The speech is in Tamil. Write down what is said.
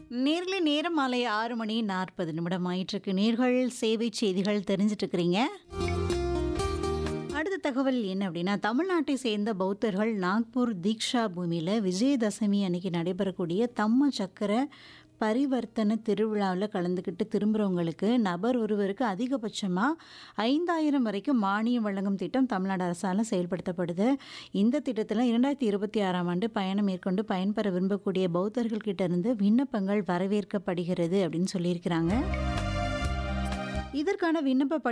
நேர்களே நேரம் மாலை ஆறு மணி நாற்பது நிமிடம் ஆயிட்டிருக்கு நேர்கள் சேவை செய்திகள் தெரிஞ்சிட்டு இருக்கிறீங்க அடுத்த தகவல் என்ன அப்படின்னா தமிழ்நாட்டை சேர்ந்த பௌத்தர்கள் நாக்பூர் தீக்ஷா பூமியில் விஜயதசமி அன்னைக்கு நடைபெறக்கூடிய தம்ம சக்கர பரிவர்த்தன திருவிழாவில் கலந்துக்கிட்டு திரும்புகிறவங்களுக்கு நபர் ஒருவருக்கு அதிகபட்சமாக ஐந்தாயிரம் வரைக்கும் மானியம் வழங்கும் திட்டம் தமிழ்நாடு அரசால் செயல்படுத்தப்படுது இந்த திட்டத்தில் இரண்டாயிரத்தி இருபத்தி ஆறாம் ஆண்டு பயணம் மேற்கொண்டு பயன்பெற விரும்பக்கூடிய பௌத்தர்கள் கிட்ட இருந்து விண்ணப்பங்கள் வரவேற்கப்படுகிறது அப்படின்னு சொல்லியிருக்கிறாங்க இதற்கான விண்ணப்ப